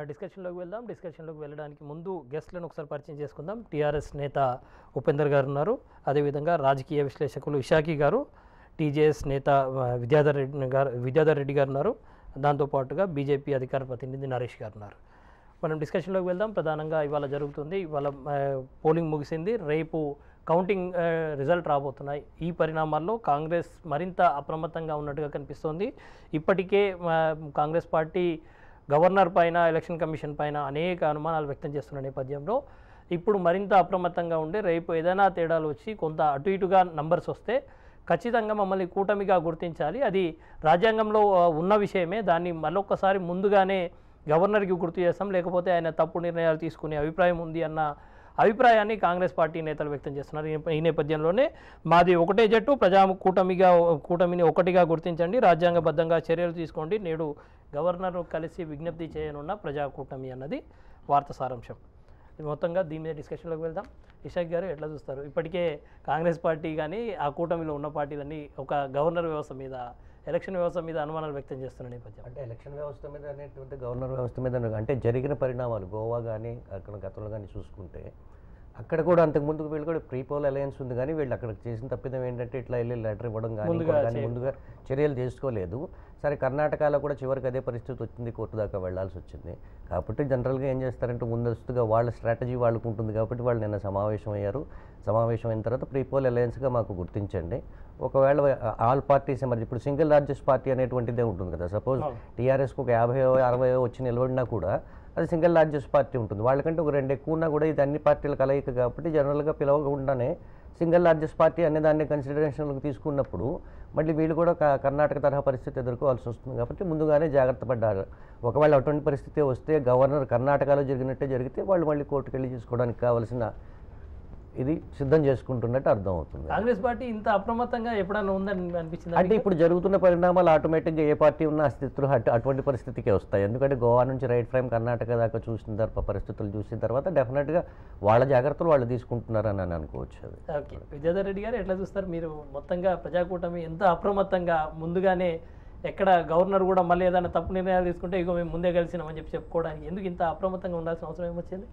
డిస్కషన్లోకి వెళ్దాం డిస్కషన్లోకి వెళ్ళడానికి ముందు గెస్ట్లను ఒకసారి పరిచయం చేసుకుందాం టీఆర్ఎస్ నేత ఉపేందర్ గారు ఉన్నారు అదేవిధంగా రాజకీయ విశ్లేషకులు ఇషాకి గారు టీజేఎస్ నేత ఆ, విద్యాధర్ రెడ్డి గారు విద్యాధర్ రెడ్డి గారు ఉన్నారు దాంతోపాటుగా బీజేపీ అధికార ప్రతినిధి నరేష్ గారు ఉన్నారు మనం డిస్కషన్లోకి వెళ్దాం ప్రధానంగా ఇవాళ జరుగుతుంది ఇవాళ ఆ, పోలింగ్ ముగిసింది రేపు కౌంటింగ్ ఆ, రిజల్ట్ రాబోతున్నాయి ఈ పరిణామాల్లో కాంగ్రెస్ మరింత అప్రమత్తంగా ఉన్నట్టుగా కనిపిస్తోంది ఇప్పటికే ఆ, కాంగ్రెస్ పార్టీ గవర్నర్ పైన ఎలక్షన్ కమిషన్ పైన అనేక అనుమానాలు వ్యక్తం చేస్తున్న నేపథ్యంలో ఇప్పుడు మరింత అప్రమత్తంగా ఉండి రేపు ఏదైనా తేడాలు వచ్చి కొంత అటు ఇటుగా నంబర్స్ వస్తే ఖచ్చితంగా మమ్మల్ని కూటమిగా గుర్తించాలి అది రాజ్యాంగంలో ఆ, ఉన్న విషయమే దాన్ని మరొకసారి ముందుగానే గవర్నర్కి గుర్తు చేస్తాం లేకపోతే ఆయన తప్పు నిర్ణయాలు తీసుకునే అభిప్రాయం ఉంది అన్న అభిప్రాయాన్ని కాంగ్రెస్ పార్టీ నేతలు వ్యక్తం చేస్తున్నారు ఈ నేప- ఈ నేపథ్యంలోనే మాది ఒకటే జట్టు ప్రజా కూటమిగా కూటమిని ఒకటిగా గుర్తించండి రాజ్యాంగబద్ధంగా చర్యలు తీసుకోండి నేడు గవర్నర్ కలిసి విజ్ఞప్తి చేయనున్న ప్రజా కూటమి అన్నది వార్త సారాంశం ఇది మొత్తంగా దీని మీద డిస్కషన్లోకి వెళ్దాం ఇషాక్ గారు ఎట్లా చూస్తారు ఇప్పటికే కాంగ్రెస్ పార్టీ కానీ ఆ కూటమిలో ఉన్న పార్టీలన్నీ ఒక గవర్నర్ వ్యవస్థ మీద ఎలక్షన్ వ్యవస్థ మీద అనుమానాలు వ్యక్తం చేస్తున్న నేపథ్యం అంటే ఎలక్షన్ వ్యవస్థ మీద అనేటువంటి గవర్నర్ వ్యవస్థ మీద అంటే జరిగిన పరిణామాలు గోవా కానీ అక్కడ గతంలో కానీ చూసుకుంటే అక్కడ కూడా అంతకు ముందుకు వీళ్ళు కూడా ప్రీ పోల్ అలయన్స్ ఉంది కానీ వీళ్ళు అక్కడ చేసిన తప్పిదం ఏంటంటే ఇట్లా వెళ్ళి లెటర్ ఇవ్వడం కానీ ఇంకోటి కానీ ముందుగా చర్యలు చేసుకోలేదు సరే కర్ణాటకలో కూడా చివరికి అదే పరిస్థితి వచ్చింది కోర్టు దాకా వెళ్ళాల్సి వచ్చింది కాబట్టి జనరల్గా ఏం చేస్తారంటే ముందస్తుగా వాళ్ళ స్ట్రాటజీ వాళ్ళకు ఉంటుంది కాబట్టి వాళ్ళు నిన్న సమావేశం అయ్యారు సమావేశం అయిన తర్వాత ప్రీ పోల్ అలయన్స్గా మాకు గుర్తించండి ఒకవేళ ఆల్ పార్టీస్ మరి ఇప్పుడు సింగిల్ లార్జెస్ట్ పార్టీ అనేటువంటిదే ఉంటుంది కదా సపోజ్ టీఆర్ఎస్కి ఒక యాభై అరవై వచ్చి నిలబడినా కూడా అది సింగిల్ లార్జెస్ట్ పార్టీ ఉంటుంది వాళ్ళకంటే ఒక రెండు ఎక్కువ ఉన్నా కూడా ఇది అన్ని పార్టీల కలయిక కాబట్టి జనరల్గా పిలవకుండానే సింగిల్ లార్జెస్ట్ పార్టీ అనే దాన్ని కన్సిడరేషన్లోకి తీసుకున్నప్పుడు మళ్ళీ వీళ్ళు కూడా క- కర్ణాటక తరహా పరిస్థితి ఎదుర్కోవాల్సి వస్తుంది కాబట్టి ముందుగానే జాగ్రత్త పడ్డారు ఒకవేళ అటువంటి పరిస్థితి వస్తే గవర్నర్ కర్ణాటకలో జరిగినట్టే జరిగితే వాళ్ళు మళ్ళీ కోర్టుకు వెళ్ళి తీసుకోవడానికి కావాల్సిన ఇది సిద్ధం చేసుకుంటున్నట్టు అర్థం అవుతుంది కాంగ్రెస్ పార్టీ ఇంత అప్రమత్తంగా ఎప్పుడన్నా ఉందని అనిపించింది అంటే ఇప్పుడు జరుగుతున్న పరిణామాలు ఆటోమేటిక్గా ఏ పార్టీ ఉన్న అస్తిత్వం అటు అటువంటి పరిస్థితికే వస్తాయి ఎందుకంటే గోవా నుంచి రైట్ ఫ్రేమ్ కర్ణాటక దాకా చూసిన తర్వాత పరిస్థితులు చూసిన తర్వాత డెఫినెట్గా వాళ్ళ జాగ్రత్తలు వాళ్ళు తీసుకుంటున్నారని అని అనుకోవచ్చు అది ఓకే విద్యాధర్ రెడ్డి గారు ఎట్లా చూస్తారు మీరు మొత్తంగా ప్రజాకూటమి ఎంత అప్రమత్తంగా ముందుగానే ఎక్కడ గవర్నర్ కూడా మళ్ళీ ఏదైనా తప్పు నిర్ణయాలు తీసుకుంటే ఇగో మేము ముందే కలిసినామని చెప్పి చెప్పుకోవడానికి ఎందుకు ఇంత అప్రమత్తంగా ఉండాల్సిన అవసరం ఏమొచ్చింది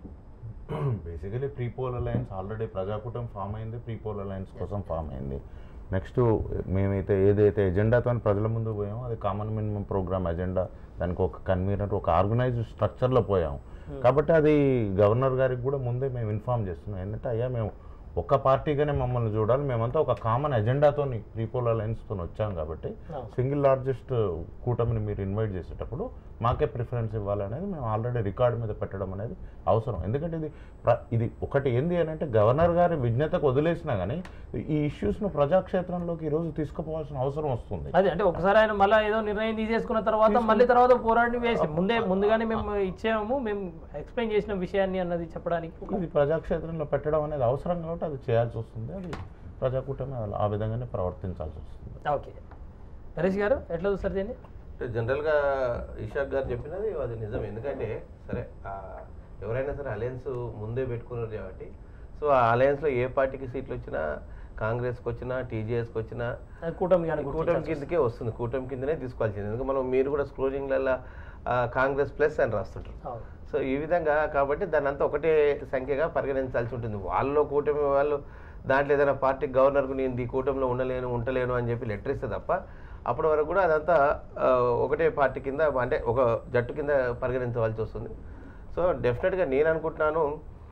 basically pre poll alliance already ప్రజాకూటం ఫామ్ అయింది ప్రీ పోల్ అలయన్స్ కోసం ఫామ్ అయింది నెక్స్ట్ మేమైతే ఏదైతే ఎజెండాతో ప్రజల ముందు పోయామో అది కామన్ మినిమం ప్రోగ్రామ్ ఎజెండా దానికి ఒక కన్వీనర్ ఒక ఆర్గనైజ్డ్ స్ట్రక్చర్లో పోయాము కాబట్టి అది గవర్నర్ గారికి కూడా ముందే మేము ఇన్ఫామ్ చేస్తున్నాం ఏంటంటే అయ్యా మేము ఒక పార్టీగానే మమ్మల్ని చూడాలి మేమంతా ఒక కామన్ ఎజెండాతో ప్రీ పోల్ అలయన్స్తో వచ్చాం కాబట్టి సింగిల్ లార్జెస్ట్ కూటమిని మీరు ఇన్వైట్ చేసేటప్పుడు మాకే ప్రిఫరెన్స్ ఇవ్వాలనేది మేము ఆల్రెడీ రికార్డు మీద పెట్టడం అనేది అవసరం ఎందుకంటే ఇది ప్ర- ఇది ఒకటి ఏంది అని అంటే గవర్నర్ గారి విజ్ఞతకు వదిలేసినా కానీ ఈ ఇష్యూస్ను ప్రజాక్షేత్రంలోకి ఈరోజు తీసుకుపోవాల్సిన అవసరం వస్తుంది అదే అంటే ఒకసారి ఆయన మళ్ళీ ఏదో నిర్ణయం తీసేసుకున్న తర్వాత మళ్ళీ తర్వాత పోరాడి వేసి ముందే ముందుగానే మేము ఇచ్చాము మేము ఎక్స్ప్లెయిన్ చేసిన విషయాన్ని అన్నది చెప్పడానికి ఒక- ఇది ప్రజాక్షేత్రంలో పెట్టడం అనేది అవసరం కాబట్టి అది చేయాల్సి వస్తుంది అది ప్రజాకూటమి అలా- ఆ విధంగానే ప్రవర్తించాల్సి వస్తుంది ఓకే నరేష్ గారు ఎట్లా చూస్తారు దీన్ని అంటే జనరల్గా ఇషాక్ గారు చెప్పినది అది నిజం ఎందుకంటే సరే ఆ ఎవరైనా సరే అలయన్స్ ముందే పెట్టుకున్నారు కాబట్టి సో ఆ అలయన్స్లో ఏ పార్టీకి సీట్లు వచ్చినా కాంగ్రెస్కి వచ్చినా టీజీఎస్కి వచ్చినా అది కూటమి కానీ కూటమి కిందకే వస్తుంది కూటమి కిందనే తీసుకోవాల్సింది ఎందుకంటే మనం మీరు కూడా స్క్రోలింగ్లలో కాంగ్రెస్ ప్లస్ అని రాస్తుంటారు అవును. సో ఈ విధంగా కాబట్టి దాన్ని అంతా ఒకటే సంఖ్యగా పరిగణించాల్సి ఉంటుంది వాళ్ళు కూటమి వాళ్ళు దాంట్లో ఏదైనా పార్టీ గవర్నర్కు నేను ఈ కూటమిలో ఉండలేను ఉంటలేను అని చెప్పి లెటర్ ఇస్తే తప్ప అప్పటి వరకు కూడా అదంతా ఆ, ఒకటే పార్టీ కింద అంటే ఒక జట్టు కింద పరిగణించవలసి వస్తుంది సో డెఫినెట్గా నేను అనుకుంటున్నాను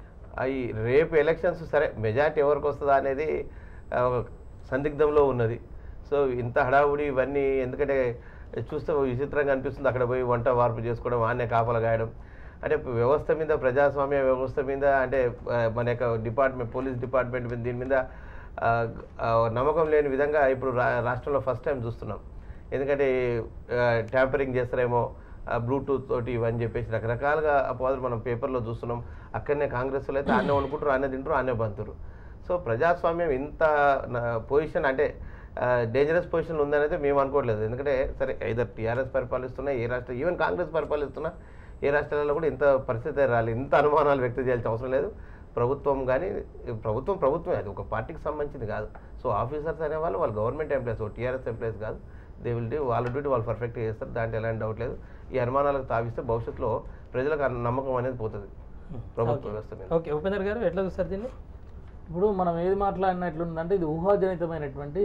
అవి రేపు ఎలక్షన్స్ సరే మెజార్టీ ఎవరికి వస్తుందా అనేది ఆ, ఒక సందిగ్ధంలో ఉన్నది సో ఇంత హడావుడి ఇవన్నీ ఎందుకంటే చూస్తే విచిత్రంగా అనిపిస్తుంది అక్కడ పోయి వంట వార్పు చేసుకోవడం ఆనే కాపలా గాయడం అంటే వ్యవస్థ మీద ప్రజాస్వామ్య వ్యవస్థ మీద అంటే ఆ, మన యొక్క డిపార్ట్మెంట్ పోలీస్ డిపార్ట్మెంట్ మీద దీని మీద ఆ, ఆ, నమ్మకం లేని విధంగా ఇప్పుడు రా రాష్ట్రంలో ఫస్ట్ టైం చూస్తున్నాం ఎందుకంటే ట్యాంపరింగ్ చేస్తారేమో బ్లూటూత్ తోటి ఇవని చెప్పేసి రకరకాలుగా అపవాదులు మనం పేపర్లో చూస్తున్నాం అక్కడనే కాంగ్రెస్ అయితే ఆనే వండుకుంటారు ఆనే తింటారు ఆనే బంతురు సో ప్రజాస్వామ్యం ఇంత పొజిషన్ అంటే డేంజరస్ పొజిషన్ ఉందనేది మేము అనుకోవట్లేదు ఎందుకంటే సరే ఐదర్ టీఆర్ఎస్ పరిపాలిస్తున్నా ఏ రాష్ట్రం ఈవెన్ కాంగ్రెస్ పరిపాలిస్తున్నా ఏ రాష్ట్రాలలో కూడా ఇంత పరిస్థితి రాలేదు ఇంత అనుమానాలు వ్యక్తం చేయాల్సిన అవసరం లేదు ప్రభుత్వం కానీ ప్రభుత్వం ప్రభుత్వమే అది ఒక పార్టీకి సంబంధించింది కాదు సో ఆఫీసర్స్ అనేవాళ్ళు వాళ్ళు గవర్నమెంట్ ఎంప్లాయీస్ టీఆర్ఎస్ ఎంప్లాయీస్ కాదు దే విల్ డూ వాళ్ళ డ్యూటీ వాళ్ళు పర్ఫెక్ట్గా చేస్తారు దాంట్లో ఎలాంటి డౌట్ లేదు ఈ అనుమానాలకు తావిస్తే భవిష్యత్తులో ప్రజలకు ఆ నమ్మకం అనేది పోతుంది ప్రభుత్వ వ్యవస్థ మీద ఓకే ఉపేందర్ గారు ఎట్లా చూస్తారు దీన్ని ఇప్పుడు మనం ఏది మాట్లాడినట్లుందంటే ఇది ఊహాజనితమైనటువంటి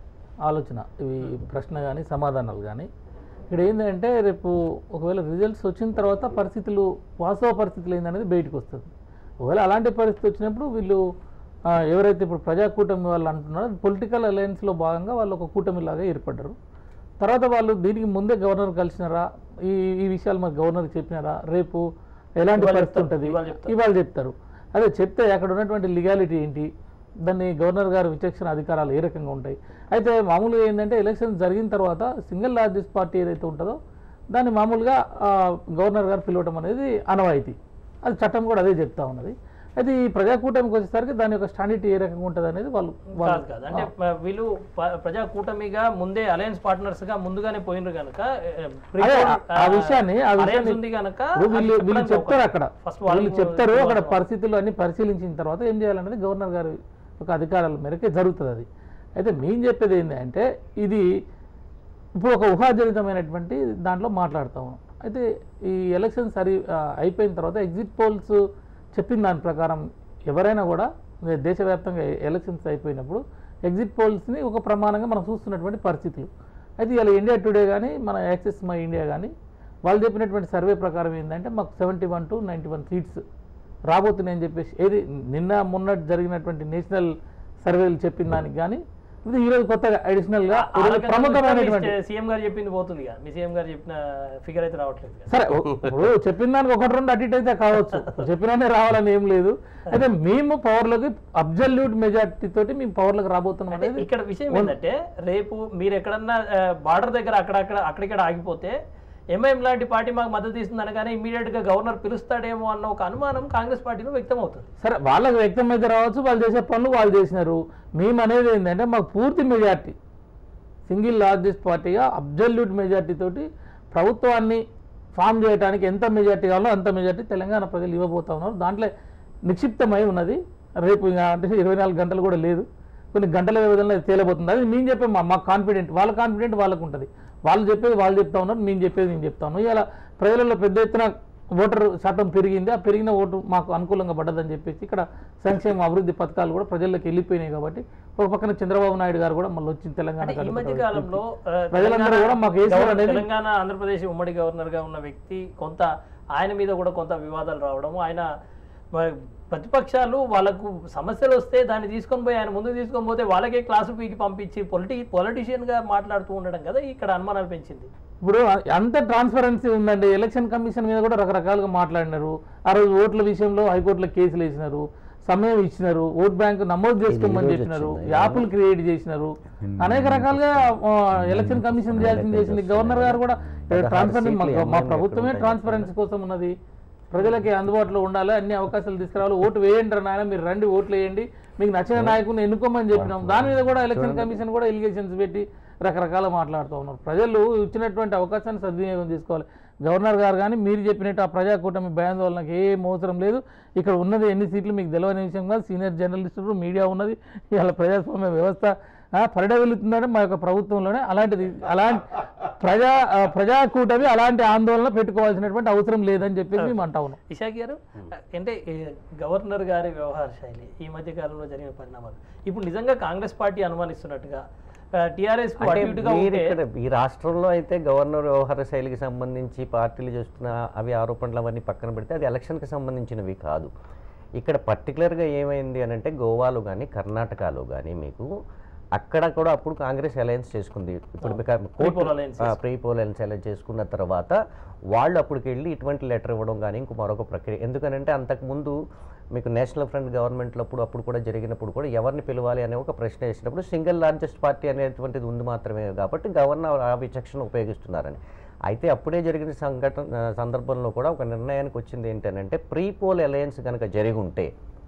ఆలోచన ఇవి ప్రశ్న కానీ సమాధానాలు కానీ ఇక్కడ ఏంటంటే రేపు ఒకవేళ రిజల్ట్స్ వచ్చిన తర్వాత పరిస్థితులు వాస్తవ పరిస్థితులు ఏందనేది బయటకు వస్తుంది ఒకవేళ అలాంటి పరిస్థితి వచ్చినప్పుడు వీళ్ళు ఆ, ఎవరైతే ఇప్పుడు ప్రజా కూటమి వాళ్ళు అంటున్నారో పొలిటికల్ అలయన్స్లో భాగంగా వాళ్ళు ఒక కూటమిలాగా ఏర్పడ్డారు తర్వాత వాళ్ళు దీనికి ముందే గవర్నర్ కలిసినారా ఈ ఈ విషయాలు మరి గవర్నర్ చెప్పినారా రేపు ఎలాంటి ఇవాళ పరిస్థితి చెప్తారు, ఉంటుంది ఇవాళ చెప్తారు. ఇవాళ చెప్తారు అదే చెప్తే అక్కడ ఉన్నటువంటి లీగాలిటీ ఏంటి దాన్ని గవర్నర్ గారి విచక్షణ అధికారాలు ఏ రకంగా ఉంటాయి అయితే మామూలుగా ఏంటంటే ఎలక్షన్ జరిగిన తర్వాత సింగిల్ లార్జెస్ట్ పార్టీ ఏదైతే ఉంటుందో దాన్ని మామూలుగా ఆ, గవర్నర్ గారు పిలవటం అనేది అనవాయితీ అది చట్టం కూడా అదే చెప్తా ఉన్నది అయితే ఈ ప్రజాకూటమికి వచ్చేసరికి దాని యొక్క స్టాండిటీ ఏ రకంగా ఉంటుంది అనేది వాళ్ళు కాదు వాళ్ళు కాదు అంటే మ- వీళ్ళు ప- ప్రజా కూటమిగా ముందే అలయన్స్ పార్ట్నర్స్ గా ముందుగానే పోయినరు కనుక అదే, ఆ- ఆ విషయాన్ని- ఆ విషయాన్ని- ఉంది కనుక ఇప్పుడు వీళ్ళు అది వీళ్ళు చెప్పడానికి చెప్తారు అవకాశం. అక్కడ ఫస్ట్ వీళ్ళు వాళ్ళు చెప్తారు అక్కడ వాళ్ళు- పరిస్థితులు అన్ని పరిశీలించిన తర్వాత ఏం చేయాలనేది గవర్నర్ గారి ఒక అధికారాల మేరకే జరుగుతుంది అది అయితే మేము చెప్పేది ఏంటంటే ఇది ఇప్పుడు ఒక ఊహాజనితమైనటువంటి దాంట్లో మాట్లాడతాము అయితే ఈ ఎలక్షన్ సరి ఆ, అయిపోయిన తర్వాత ఎగ్జిట్ పోల్స్ చెప్పిన దాని ప్రకారం ఎవరైనా కూడా దే- దేశవ్యాప్తంగా ఎలక్షన్స్ అయిపోయినప్పుడు ఎగ్జిట్ పోల్స్ని ఒక ప్రమాణంగా మనం చూస్తున్నటువంటి పరిస్థితులు అయితే ఇలా ఇండియా టుడే కానీ మన యాక్సెస్ మై ఇండియా కానీ వాళ్ళు చెప్పినటువంటి సర్వే ప్రకారం ఏంటంటే మాకు seventy one to ninety one seats రాబోతున్నాయని చెప్పేసి ఏది నిన్న మొన్న జరిగినటువంటి నేషనల్ సర్వేలు చెప్పిన దానికి కానీ ఇది ఈరోజు కొత్తగా అడిషనల్గా ఆ రకంగా ప్రముఖమైనటువంటి మీ సీఎం గారు చెప్పింది పోతుంది ఇక. మీ సీఎం గారు చెప్పిన ఫిగర్ అయితే రావట్లేదు ఇక. సరే ఓ- ఇప్పుడు చెప్పిన దానికి ఒకటి రెండు అటు ఇటు అయితే కావచ్చు చెప్పినానే రావాలని ఏం లేదు అయితే మేము పవర్లోకి అబ్జల్యూట్ మెజార్టీ తోటి మేము పవర్లోకి రాబోతున్నాం అంటే అనేది ఇక్కడ విషయం ఏంటంటే రేపు మీరు ఎక్కడన్నా బార్డర్ దగ్గర అక్కడక్కడ అక్కడిక్కడ ఆగిపోతే ఎంఐఎం లాంటి పార్టీ మాకు మద్దతు ఇస్తుంది అనగానే ఇమీడియట్ గా గవర్నర్ పిలుస్తాడేమో అన్న ఒక అనుమానం కాంగ్రెస్ పార్టీలో వ్యక్తం అవుతుంది సరే వాళ్ళకి వ్యక్తం అయితే రావచ్చు వాళ్ళు చేసే పనులు వాళ్ళు చేసినారు మేము అనేది ఏంటంటే మాకు పూర్తి మెజార్టీ సింగిల్ లార్జెస్ట్ పార్టీగా అబ్జల్యూట్ మెజార్టీ తోటి ప్రభుత్వాన్ని ఫామ్ చేయడానికి ఎంత మెజార్టీ కావాలో అంత మెజార్టీ తెలంగాణ ప్రజలు ఇవ్వబోతా ఉన్నారు దాంట్లో నిక్షిప్తమై ఉన్నది రేపు ఇంకా అంటే ఇరవై నాలుగు గంటలు కూడా లేదు కొన్ని గంటల వ్యవధిలో అది తేలబోతుంది అది మేము చెప్పే మా మాకు కాన్ఫిడెంట్ వాళ్ళ కాన్ఫిడెంట్ వాళ్ళకు ఉంటుంది వాళ్ళు చెప్పేది వాళ్ళు చెప్తా ఉన్నారు మేము చెప్పేది మేము చెప్తా ఉన్నాం ఇలా ప్రజలలో పెద్ద ఎత్తున ఓటర్ శాతం పెరిగింది ఆ పెరిగిన ఓటు మాకు అనుకూలంగా పడ్డదని చెప్పేసి ఇక్కడ సంక్షేమ అభివృద్ధి పథకాలు కూడా ప్రజల్లోకి వెళ్ళిపోయినాయి కాబట్టి ఒక పక్కన చంద్రబాబు నాయుడు గారు కూడా మళ్ళీ వచ్చిన తెలంగాణ అంటే ఈ కడుపు మధ్య కాబట్టి కాలంలో ఆ, ప్రజలందరూ తెలంగాణ కూడా మాకు వేసారు గవర్నర్- అనేది- తెలంగాణ ఆంధ్రప్రదేశ్ ఉమ్మడి గవర్నర్ గా ఉన్న వ్యక్తి కొంత ఆయన మీద కూడా కొంత వివాదాలు రావడము ఆయన మ- ప్రతిపక్షాలు వాళ్ళకు సమస్యలు వస్తే దాన్ని తీసుకొని పోయి ఆయన ముందుకు తీసుకొని పోతే వాళ్ళకే క్లాసు పీకి పంపించి పొలిటి పొలిటీషియన్ గా మాట్లాడుతూ ఉండడం కదా ఇక్కడ అనుమానాలు పెంచింది ఇప్పుడు అంత ట్రాన్స్పరెన్సీ ఉందండి ఎలక్షన్ కమిషన్ మీద కూడా రకరకాలుగా మాట్లాడినారు ఆ రోజు ఓట్ల విషయంలో హైకోర్టులో కేసులు వేసినారు సమయం ఇచ్చినారు ఓట్ బ్యాంక్ నమోదు చేసుకోమని చెప్పినారు యాప్లు క్రియేట్ చేసినారు అనేక రకాలుగా ఆ, ఎలక్షన్ కమిషన్ చేయాల్సింది చేసింది గవర్నర్ గారు కూడా ట్రాన్స్పరెన్సీ మా ప్రభుత్వమే ట్రాన్స్పరెన్సీ కోసం ఉన్నది ప్రజలకి అందుబాటులో ఉండాలి అన్ని అవకాశాలు తీసుకురావాలి ఓటు వేయండి రా నాయన మీరు రండి ఓట్లు వేయండి మీకు నచ్చిన నాయకుడిని ఎన్నుకోమని చెప్పినాం దాని మీద కూడా ఎలక్షన్ కమిషన్ కూడా ఎలిగేషన్స్ పెట్టి రకరకాల మాట్లాడుతూ ఉన్నారు ప్రజలు ఇచ్చినటువంటి అవకాశాన్ని సద్వినియోగం చేసుకోవాలి గవర్నర్ గారు కానీ మీరు చెప్పినట్టు ఆ ప్రజా కూటమి భయాందోళనకు ఏం అవసరం లేదు ఇక్కడ ఉన్నది ఎన్ని సీట్లు మీకు తెలియని విషయం కాదు సీనియర్ జర్నలిస్టులు మీడియా ఉన్నది ఇవాళ ప్రజాస్వామ్య వ్యవస్థ ఆ, పరిడవిల్లుతుందంటే మా యొక్క ప్రభుత్వంలోనే అలాంటిది అలాంటి ప్రజా ఆ, ప్రజా కూటమి అలాంటి ఆందోళన పెట్టుకోవాల్సినటువంటి అవసరం లేదని చెప్పేసి మేము అంటా ఉన్నాం ఇషాక్ గారు అంటే ఏ, గవర్నర్ గారి వ్యవహార శైలి ఈ మధ్య కాలంలో జరిగిన పరిణామాలు ఇప్పుడు నిజంగా కాంగ్రెస్ పార్టీ అనుమానిస్తున్నట్టుగా టీఆర్ఎస్ కు అంటే అటు ఇటుగా మీరు ఉంటే ఇక్కడ ఈ రాష్ట్రంలో అయితే గవర్నర్ వ్యవహార శైలికి సంబంధించి పార్టీలు చేస్తున్న అవి ఆరోపణలు అవన్నీ పక్కన పెడితే అది ఎలక్షన్కి సంబంధించినవి కాదు ఇక్కడ పర్టికులర్గా ఏమైంది అని అంటే గోవాలో కానీ కర్ణాటకలో కానీ మీకు అక్కడ కూడా అప్పుడు కాంగ్రెస్ అలయన్స్ చేసుకుంది ఇప్పుడు Pre-poll alliance pre poll alliance alliance చేసుకున్న తర్వాత వాళ్ళు అప్పటికి వెళ్ళి ఇటువంటి లెటర్ ఇవ్వడం కానీ ఇంకో మరొక ప్రక్రియ ఎందుకనంటే అంతకుముందు మీకు నేషనల్ ఫ్రంట్ గవర్నమెంట్లో అప్పుడు అప్పుడు కూడా జరిగినప్పుడు కూడా ఎవరిని పిలవాలి అనే ఒక ప్రశ్న వేసినప్పుడు సింగిల్ లార్జెస్ట్ పార్టీ అనేటువంటిది ఉంది మాత్రమే కాబట్టి గవర్నర్ ఆ విచక్షణ ఉపయోగిస్తున్నారని అయితే అప్పుడే జరిగిన సంఘటన ఆ, సందర్భంలో కూడా ఒక నిర్ణయానికి వచ్చింది ఏంటంటే ప్రీ పోల్ అలయన్స్ కనుక జరిగి ఉంటే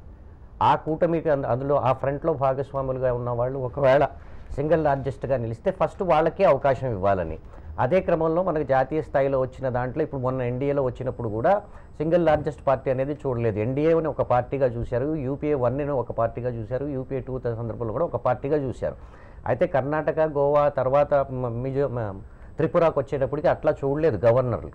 ఆ కూటమికి అంద- అందులో ఆ ఫ్రంట్లో భాగస్వాములుగా ఉన్న వాళ్ళు ఒకవేళ సింగిల్ లార్జెస్ట్గా నిలిస్తే ఫస్ట్ వాళ్ళకే అవకాశం ఇవ్వాలని అదే క్రమంలో మనకు జాతీయ స్థాయిలో వచ్చిన దాంట్లో ఇప్పుడు మొన్న ఎన్డీఏలో వచ్చినప్పుడు కూడా సింగిల్ లార్జెస్ట్ పార్టీ అనేది చూడలేదు ఎన్డీఏని ఒక పార్టీగా చూశారు యూపీఏ వన్ని ఒక పార్టీగా చూశారు యూపీఏ టూ సందర్భంలో కూడా ఒక పార్టీగా చూశారు అయితే కర్ణాటక గోవా తర్వాత మ- మిజో మ- త్రిపురకు వచ్చేటప్పటికి అట్లా చూడలేదు గవర్నర్లు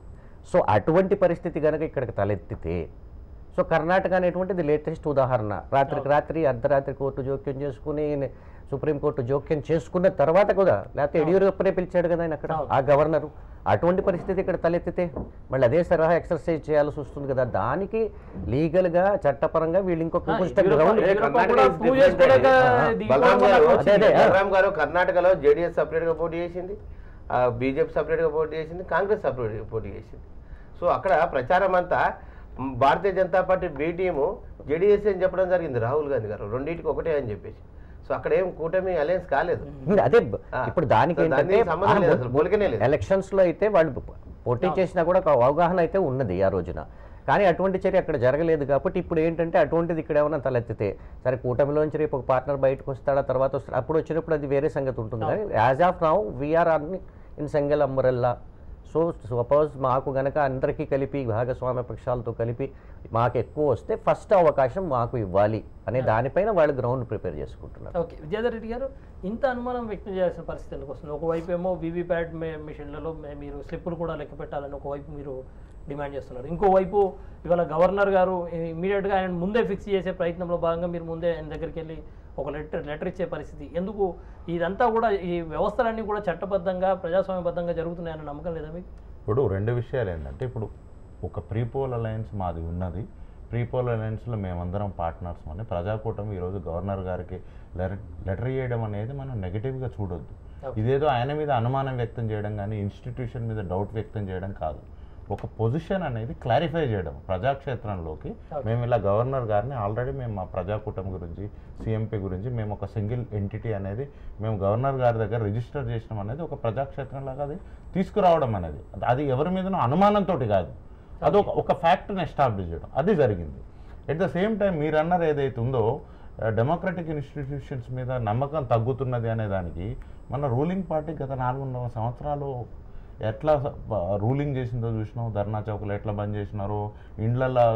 సో అటువంటి పరిస్థితి కనుక ఇక్కడికి తలెత్తితే సో కర్ణాటక అనేటువంటిది లేటెస్ట్ ఉదాహరణ రాత్రికి రాత్రి అర్ధరాత్రి కోర్టు జోక్యం చేసుకుని సుప్రీంకోర్టు జోక్యం చేసుకున్న తర్వాత కూడా లేకపోతే యడియూరప్పనే పిలిచాడు కదా ఆయన అక్కడ ఆ గవర్నరు అటువంటి పరిస్థితి ఇక్కడ తలెత్తితే మళ్ళీ అదే సలహా ఎక్సర్సైజ్ చేయాల్సి వస్తుంది కదా దానికి లీగల్గా చట్టపరంగా వీళ్ళు ఇంకొక యడియూరప్ప- గ్రౌండ్ యడియూరప్ప కర్ణాటక కూడా is prove different చేసుకోలేక అండి. దిగిపోవడం బలరాం వల్ల గారు అదే, అదే. బలరాం గారు కర్ణాటకలో జేడీఎస్ సపరేట్ గా పోటీ చేసింది బీజేపీ సపరేట్ గా పోటీ చేసింది కాంగ్రెస్ సపరేట్ గా పోటీ చేసింది సో అక్కడ ప్రచారం అంతా మ్, Bharatiya Janata party B team JDS అని చెప్పడం జరిగింది రాహుల్ గాంధీ గారు రెండింటికి ఒకటే అని చెప్పేసి సో అక్కడ ఏం కూటమి అలయన్స్ కాలేదు అదే ఆ. ఇప్పుడు దానికి సో దానికి ఏంటంటే సంబంధం లేదు అసలు, పోలికనే లేదు. ఎలక్షన్స్ లో అయితే వాళ్ళు పోటీ చేసినా కూడా ఒక అవగాహన అయితే ఉన్నది ఆ రోజున కానీ అటువంటి చర్య అక్కడ జరగలేదు కాబట్టి ఇప్పుడు ఏంటంటే అటువంటిది ఇక్కడ ఏమైనా తలెత్తితే సరే కూటమిలోంచి రేపు ఒక పార్ట్నర్ బయటకు వస్తాడా తర్వాత వస్తాడా అప్పుడు వచ్చినప్పుడు అది వేరే సంగతి ఉంటుంది కానీ as of now we are in single umbrella so suppose మాకు గనక అందరికీ కలిపి భాగస్వామ్య పక్షాలతో కలిపి మాకు ఎక్కువ వస్తే ఫస్ట్ అవకాశం మాకు ఇవ్వాలి అనే దానిపైన వాళ్ళు గ్రౌండ్ ప్రిపేర్ చేసుకుంటున్నారు ఓకే విద్యాధర్ రెడ్డి గారు ఇంత అనుమానం వ్యక్తం చేయాల్సిన పరిస్థితి ఎందుకు వస్తుంది ఒకవైపు ఏమో వీవీప్యాట్ మిషన్లలో మే- మీరు స్లిప్పులు కూడా లెక్క పెట్టాలని ఒకవైపు మీరు డిమాండ్ చేస్తున్నారు ఇంకోవైపు ఇవాళ గవర్నర్ గారు ఇమీడియట్గా ఆయన ముందే ఫిక్స్ చేసే ప్రయత్నంలో భాగంగా మీరు ముందే ఆయన దగ్గరికి వెళ్ళి ఒక లెటర్ లెటర్ ఇచ్చే పరిస్థితి ఎందుకు ఇదంతా కూడా ఈ వ్యవస్థలన్నీ కూడా చట్టబద్ధంగా ప్రజాస్వామ్యబద్ధంగా జరుగుతున్నాయన్న నమ్మకం లేదా మీకు ఇప్పుడు రెండు విషయాలు ఏంటంటే ఇప్పుడు ఒక ప్రీపోల్ అలయన్స్ మాది ఉన్నది ప్రీపోల్ అలయన్స్లో మేమందరం పార్ట్నర్స్ అని ప్రజాకూటమి ఈరోజు గవర్నర్ గారికి లెటర్ లెటర్ చేయడం అనేది మనం నెగిటివ్గా చూడొద్దు ఇదేదో ఆయన మీద అనుమానం వ్యక్తం చేయడం కానీ ఇన్స్టిట్యూషన్ మీద డౌట్ వ్యక్తం చేయడం కాదు ఒక పొజిషన్ అనేది క్లారిఫై చేయడం ప్రజాక్షేత్రంలోకి మేము ఇలా గవర్నర్ గారిని ఆల్రెడీ మేము మా ప్రజాకూటమి గురించి సిఎంపీ గురించి మేము ఒక సింగిల్ ఎంటిటీ అనేది మేము గవర్నర్ గారి దగ్గర రిజిస్టర్ చేసినాం అనేది ఒక ప్రజాక్షేత్రంలాగా అది తీసుకురావడం అనేది అది ఎవరి మీదనో అనుమానంతో కాదు అది ఒక ఒక ఫ్యాక్ట్ని ఎస్టాబ్లిష్ చేయడం అది జరిగింది ఎట్ ద సేమ్ టైం మీరు అన్నారు ఏదైతే ఉందో డెమోక్రటిక్ ఇన్స్టిట్యూషన్స్ మీద నమ్మకం తగ్గుతున్నది అనే దానికి మన రూలింగ్ పార్టీ గత నాలుగున్నర సంవత్సరాలు ఎట్లా రూలింగ్ చేసిందో చూసినావు ధర్నా చౌకలు ఎట్లా బంద్ చేసినారో ఇండ్లలో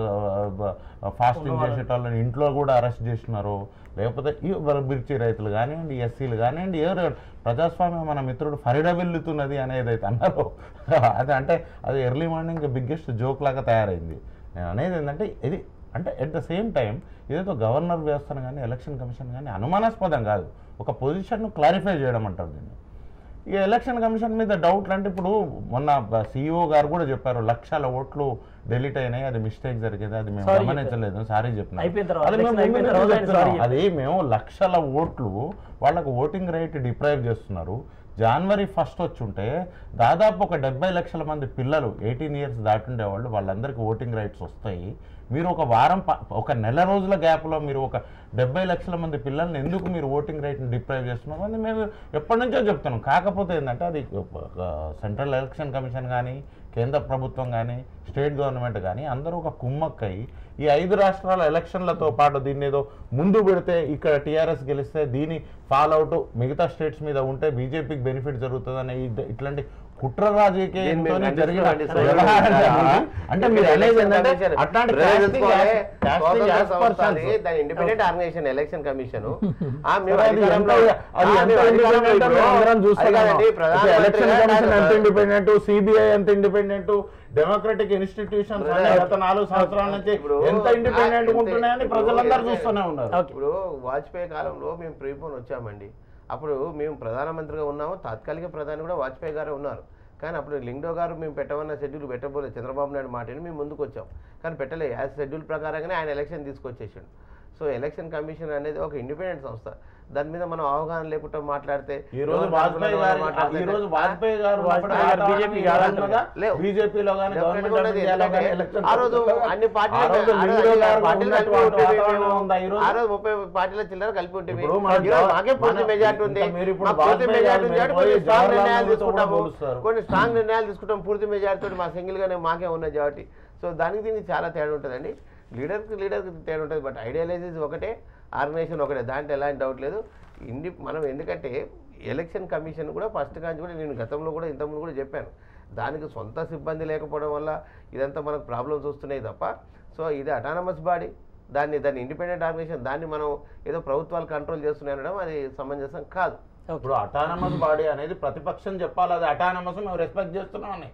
ఫాస్టింగ్ చేసేటోళ్ళని ఇంట్లో కూడా అరెస్ట్ చేసినారో లేకపోతే ఈ వాళ్ళ మిర్చి రైతులు కానివ్వండి ఎస్సీలు కానివ్వండి ఎవరు ప్రజాస్వామ్యం మన మిత్రుడు ఫరిడ వెళ్తున్నది అనేది అయితే అన్నారో అది అంటే అది ఎర్లీ మార్నింగ్ బిగ్గెస్ట్ జోక్ లాగా తయారైంది నేను అనేది ఏంటంటే ఇది అంటే ఎట్ ద సేమ్ టైం ఏదో గవర్నర్ వ్యవస్థను కానీ ఎలక్షన్ కమిషన్ కానీ అనుమానాస్పదం కాదు ఒక పొజిషన్ను క్లారిఫై చేయడం అంటారు దీన్ని ఈ ఎలక్షన్ కమిషన్ మీద డౌట్లు అంటే ఇప్పుడు మొన్న సిఇఓ గారు కూడా చెప్పారు లక్షల ఓట్లు డెలీట్ అయినాయి అది మిస్టేక్ జరిగేది అది మేము Sorry గమనించలేదు సారీ చెప్పిన అయిపోయిన తర్వాత, అది మేము election అయిపోయిన ముందు తర్వాత నుంచి ఆయన చెప్తున్నాం. sorry అది మేము లక్షల ఓట్లు వాళ్ళకు ఓటింగ్ రైట్ డిప్రైవ్ చేస్తున్నారు జనవరి ఫస్ట్ వచ్చి ఉంటే దాదాపు ఒక డెబ్బై లక్షల మంది పిల్లలు ఎయిటీన్ ఇయర్స్ దాటుండే వాళ్ళు వాళ్ళందరికీ ఓటింగ్ రైట్స్ వస్తాయి మీరు ఒక వారం ప- ఒక నెల రోజుల గ్యాప్లో మీరు ఒక డెబ్బై లక్షల మంది పిల్లల్ని ఎందుకు మీరు ఓటింగ్ రైట్ని డిప్రైవ్ చేస్తున్నారు అని మేము ఎప్పటి నుంచో చెప్తున్నాం కాకపోతే ఏంటంటే అది సెంట్రల్ ఎలక్షన్ కమిషన్ కానీ కేంద్ర ప్రభుత్వం కానీ స్టేట్ గవర్నమెంట్ కానీ అందరూ ఒక కుమ్మక్కై ఈ ఐదు రాష్ట్రాల ఎలక్షన్లతో పాటు దీన్ని ఏదో ముందు పెడితే ఇక్కడ టీఆర్ఎస్ గెలిస్తే దీని ఫాల్ అవుట్ మిగతా స్టేట్స్ మీద ఉంటే బీజేపీకి బెనిఫిట్ జరుగుతుందనే ఈ- ఇట్లాంటి కుట్ర రాజకీయంతో దీన్ని మేము జరిగిన ఖండిస్తామండి. వ్యవహారం సోదరులారా, ఇది. అంటే మీరు అనేది ఏంటంటే అట్లాంటి casting as- casting as persons. Independent organisation election commission మరి అది ఎంత- అది ఎంత independent అని అందరం చూస్తున్నాం. ఇప్పుడు ఎలక్షన్ కమిషన్ ఎంత ఇండిపెండెంట్ సిబిఐ ఎంత ఇండిపెండెంట్ డెమోక్రటిక్ ఇన్స్టిట్యూషన్స్ అనే గత నాలుగు సంవత్సరాల నుంచి ఇప్పుడు ఎంత ఇండిపెండెంట్ ఆ- ఉంటున్నాయని ఇప్పుడు ప్రజలందరూ ఎంత- చూస్తూనే ఉన్నారు ఓకే ఇప్పుడు వాజ్పేయి కాలంలో మేము ప్రీపోన్ వచ్చామండి అప్పుడు మేము ప్రధానమంత్రిగా ఉన్నాము తాత్కాలిక ప్రధాని కూడా వాజ్పేయి గారే ఉన్నారు కానీ అప్పుడు లింగ్డో గారు మేము పెట్టమన్న షెడ్యూల్ పెట్టబోలేదు చంద్రబాబు నాయుడు మాటని మేము ముందుకు వచ్చాం కానీ పెట్టలే యాజ్ షెడ్యూల్ ప్రకారంగానే ఆయన ఎలక్షన్ తీసుకొచ్చేసాడు సో ఎలక్షన్ కమిషన్ అనేది ఒక ఇండిపెండెంట్ సంస్థ దాని మీద మనం అవగాహన లేకుండా మాట్లాడితే ఈ రోజు ఎవరు వాజ్పేయి అనుకున్న గారు మాట్లాడితే- ఈ రోజు వాజ్పేయి గారు వాజ్పేయి గారు BJP కాదంటున్నారు. లేవు. బీజేపీలో కానీ Definitely గవర్నమెంట్ ఆఫ్ ఉన్నది. ఇండియాలో కానీ ఎందుకంటే ఎలక్షన్ ఆ రోజు అన్ని పార్టీలు ఆ రోజు ఆ రోజు లింగో గారు పార్టీలు కలిపి ఉన్నటువంటి ఉంటే వాతావరణం మేము- ఉందా ఈ రోజు? ఆ రోజు ముప్పై పార్టీల చిల్లర కలిపి ఉంటుంది ఇప్పుడు మన మాకే పూర్తి మన- మెజార్టీ ఉంది ఇంకా మీరు ఇప్పుడు మాకు పూర్తి వాజ్పేయి మెజార్టీ గారు ఉంది కాబట్టి పోయి కొన్ని స్ట్రాంగ్ జవహర్లాల్ నిర్ణయాలు నెహ్రూతో కూడా తీసుకుంటాము పోలుస్తారు. కొన్ని స్ట్రాంగ్ నిర్ణయాలు తీసుకుంటాం పూర్తి మెజార్టీ తోటి మా సింగిల్ గానే మాకే ఉన్నది కాబట్టి సో దానికి దీనికి చాలా తేడా ఉంటుందండి లీడర్కి లీడర్కి తేడా ఉంటుంది బట్ ఐడియాలజీస్ ఒకటే ఆర్గనైజేషన్ ఒకటే దాంట్లో ఎలాంటి డౌట్ లేదు ఇండి మనం ఎందుకంటే ఎలక్షన్ కమిషన్ కూడా ఫస్ట్ కాంచి కూడా నేను గతంలో కూడా ఇంతకుముందు కూడా చెప్పాను దానికి సొంత సిబ్బంది లేకపోవడం వల్ల ఇదంతా మనకు ప్రాబ్లమ్స్ వస్తున్నాయి తప్ప సో ఇది అటానమస్ బాడీ దాన్ని దాన్ని ఇండిపెండెంట్ ఆర్గనైజేషన్ దాన్ని మనం ఏదో ప్రభుత్వాలు కంట్రోల్ చేస్తున్నాయి అనడం అది సమంజసం కాదు ఇప్పుడు అటానమస్ బాడీ అనేది ప్రతిపక్షం చెప్పాలి అది అటానమస్ మేము రెస్పెక్ట్ చేస్తున్నామని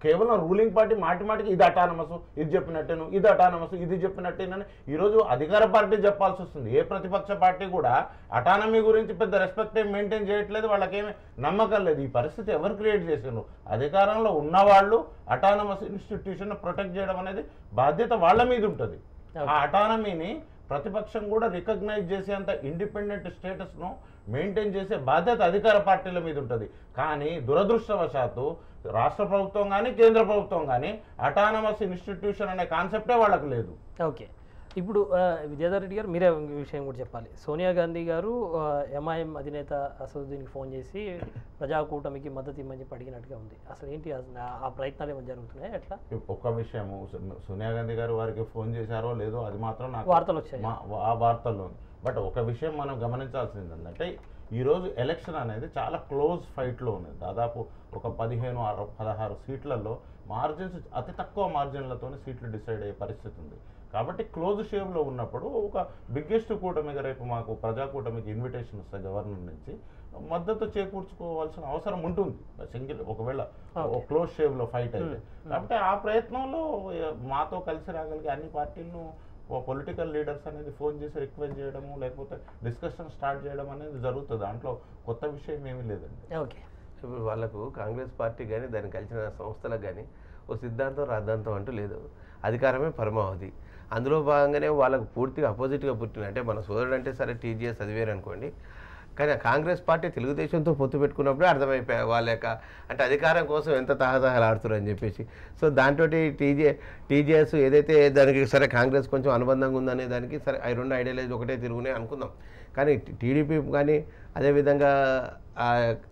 కేవలం రూలింగ్ పార్టీ మాటి మాటికి ఇది అటానమస్ ఇది చెప్పినట్టేను ఇది అటానమస్ ఇది చెప్పినట్టేనని ఈరోజు అధికార పార్టీ చెప్పాల్సి వస్తుంది ఏ ప్రతిపక్ష పార్టీ కూడా అటానమీ గురించి పెద్ద రెస్పెక్ట్ ఏం మెయింటైన్ చేయట్లేదు వాళ్ళకేమీ నమ్మకం లేదు ఈ పరిస్థితి ఎవరు క్రియేట్ చేసిండ్రు అధికారంలో ఉన్నవాళ్ళు అటానమస్ ఇన్స్టిట్యూషన్ ప్రొటెక్ట్ చేయడం అనేది బాధ్యత వాళ్ళ మీద ఉంటుంది ఆ అటానమీని ప్రతిపక్షం కూడా రికగ్నైజ్ చేసేంత ఇండిపెండెంట్ స్టేటస్ను మెయింటైన్ చేసే బాధ్యత అధికార పార్టీల మీద ఉంటుంది కానీ దురదృష్టవశాత్తు రాష్ట్ర ప్రభుత్వం కానీ కేంద్ర ప్రభుత్వం కానీ అటానమస్ ఇన్స్టిట్యూషన్ అనే కాన్సెప్టే వాళ్ళకు లేదు ఓకే ఇప్పుడు ఆ, విజయధర్ రెడ్డి గారు మీరే ఇంకో విషయం కూడా చెప్పాలి సోనియా గాంధీ గారు ఎంఐఎం అధినేత అసదుద్దీన్కి ఫోన్ చేసి ప్రజాకూటమికి మద్దతు ఇమ్మని చెప్పి అడిగినట్టుగా ఉంది అసలు ఏంటి అసలు ఆ- ఆ ప్రయత్నాలు ఏమైనా జరుగుతున్నాయి ఎట్లా ఒక విషయము సో- సోనియా గాంధీ గారు వారికి ఫోన్ చేశారో లేదో అది మాత్రం నాకు వార్తలు వచ్చాయి మా- ఆ వార్తల్లో ఉంది. బట్ ఒక విషయం మనం గమనించాల్సింది ఏంటంటే ఈరోజు ఎలక్షన్ అనేది చాలా క్లోజ్ ఫైట్లో ఉంది దాదాపు ఒక పదిహేను ఆరు పదహారు సీట్లలో మార్జిన్స్ అతి తక్కువ మార్జిన్లతో సీట్లు డిసైడ్ అయ్యే పరిస్థితి ఉంది కాబట్టి క్లోజ్ షేవ్లో ఉన్నప్పుడు ఒక బిగ్గెస్ట్ కూటమిగా రేపు మాకు ప్రజాకూటమికి ఇన్విటేషన్ వస్తాయి గవర్నర్ నుంచి మద్దతు చేకూర్చుకోవాల్సిన అవసరం ఉంటుంది సింగిల్ ఒకవేళ క్లోజ్ షేవ్లో ఫైట్ అయితే కాబట్టి ఆ ప్రయత్నంలో ఏ, మాతో కలిసి రాగలిగే అన్ని పార్టీలను పొలిటికల్ లీడర్స్ అనేది ఫోన్ చేసి రిక్వెస్ట్ చేయడము లేకపోతే డిస్కషన్ స్టార్ట్ చేయడం అనేది జరుగుతుంది దాంట్లో కొత్త విషయం ఏమీ లేదండి ఓకే ఇప్పుడు వాళ్ళకు కాంగ్రెస్ పార్టీ కానీ దాన్ని కలిసిన సంస్థలకు కానీ ఓ సిద్ధాంతం రాద్ధాంతం అంటూ లేదు అధికారమే పరమావధి అందులో భాగంగానే వాళ్ళకు పూర్తిగా అపోజిట్గా పుట్టిన అంటే మన సోదరుడు అంటే సరే టీజీఎస్ చదివారు అనుకోండి కానీ ఆ కాంగ్రెస్ పార్టీ తెలుగుదేశంతో పొత్తు పెట్టుకున్నప్పుడే అర్థమైపోయాయి వాళ్ళ యొక్క అంటే అధికారం కోసం ఎంత తహతహలు ఆడుతున్నారు అని చెప్పేసి సో దాంతో టీజే టీజేఎస్ ఏదైతే దానికి సరే కాంగ్రెస్ కొంచెం అనుబంధంగా ఉందనే దానికి సరే అవి రెండు ఐడియాలజీ ఒకటే తిరుగునే అనుకుందాం కానీ టీడీపీ కానీ అదేవిధంగా ఆ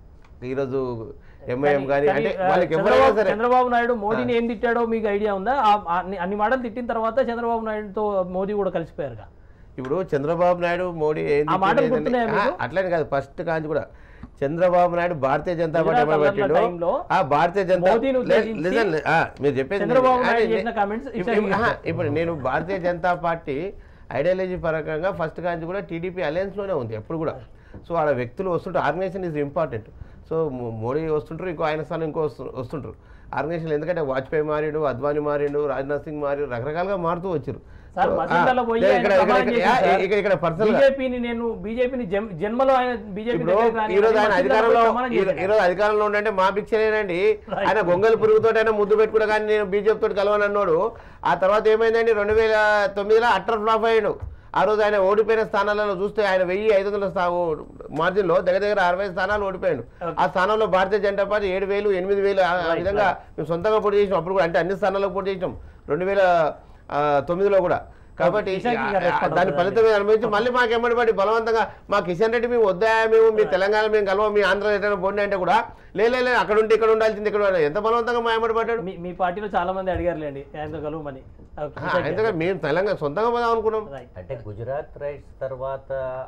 ఈరోజు ఎంఐఎం కానీ కానీ, అంటే ఆ, వాళ్ళకి ఎవరైనా చంద్రబాబు సరే చంద్రబాబు నాయుడు మోడీని ఏం తిట్టాడో మీకు ఐడియా ఉందా ఆ- ఆ అన్ని- అన్ని మాటలు తిట్టిన తర్వాత చంద్రబాబు నాయుడుతో మోదీ కూడా కలిసిపోయారుగా ఇప్పుడు చంద్రబాబు నాయుడు మోడీ ఏంది ఆ మాటలు తెలియదండి. గుర్తున్నాయా ఆ, మీకు? అట్లని కాదు ఫస్ట్ కాంచి కూడా చంద్రబాబు నాయుడు భారతీయ జనతా పార్టీ గుజరాత్ ఏమని అల్లర్ల పెట్టిండు టైంలో ఆ భారతీయ జనతా మోదీని లే- ఉద్దేశించి listen, ఆ, మీరు చెప్పేది చంద్రబాబు నిజమే. నాయుడు అదే, చేసిన comments ఇప్పుడు- ఇచ్చారు ఆహా, ఇప్పుడు నేను భారతీయ జనతా పార్టీ ఐడియాలజీ పరంగా ఫస్ట్ కాంచి కూడా టీడీపీ అలయన్స్లోనే ఉంది ఎప్పుడు కూడా సో ఆడ వ్యక్తులు వస్తుంటారు ఆర్గనైజేషన్ ఈజ్ ఇంపార్టెంట్ సో మో- మోడీ వస్తుంటారు ఇంకో ఆయన స్థానం ఇంకో వస్తు- వస్తుంటారు ఆర్గనైజేషన్ ఎందుకంటే వాజ్పేయి మారిండు అద్వానీ మారిండు రాజ్నాథ్ సింగ్ మారిండు రకరకాలుగా మారుతూ వచ్చారు సార్ సో, మసీదులలో ఆ, పోయి ఇక్కడ- ఆయన ఇక్కడ- ప్రమాణం ఇక్కడ- చేశారు సార్. ఇక్కడ ఇక్కడ పర్సనల్ బీజేపీని నేను బీజేపీని జన్మలో ఆయన బీజేపీ ఇప్పుడు ఈ రోజు ఆయన అధికారంలో ఈ- ఈ రోజు అధికారంలో ఉండంటే మా భిక్షనేనండి ఆయన గొంగల్ పురుగుతో అయినా ముద్దు పెట్టుకున్నా కానీ నేను బీజేపీ తోటి కలవని అన్నాడు ఆ తర్వాత ఏమైందండి రెండు వేల తొమ్మిదిలో అట్టర్ ఫ్లాప్ అయ్యాడు ఆ రోజు ఆయన ఓడిపోయిన స్థానాలలో చూస్తే ఆయన వెయ్యి ఐదు వందల స్థా మార్జిన్లో దగ్గర దగ్గర అరవై స్థానాలు ఓడిపోయాడు ఆ స్థానంలో భారతీయ జనతా పార్టీ ఏడు వేలు ఎనిమిది వేలు ఆ- ఆ విధంగా మేము సొంతంగా పోటీ చేసినాం అప్పుడు కూడా అంటే అన్ని స్థానాల్లో పోటీ చేసినాం రెండు వేల ఆ, తొమ్మిదిలో కూడా కాబట్టి కిషన్ రెడ్డి గారు ఆ- respond దాని అవుతారు. ఫలితం మీద అనుభవించి మళ్ళీ మాకు ఎమ్మడి పడి బలవంతంగా మా కిషన్ రెడ్డి మేము వద్దా మేము మీ తెలంగాణ మేము కలవ మీ ఆంధ్ర ఎటైనా పోండి అంటే కూడా లే లే, లే అక్కడ ఉంటే ఇక్కడ ఉండాల్సింది ఇక్కడ ఉండాలి. ఎంత బలవంతంగా మా ఎమ్మడి పడ్డాడు మీ మీ పార్టీలో చాలా మంది అడిగారులేండి ఆయనతో కలవమని ఆ, ఎందుకంటే మేము తెలంగాణ సొంతంగా పోదాం అనుకున్నాం రైట్ అంటే గుజరాత్ రైట్స్ తర్వాత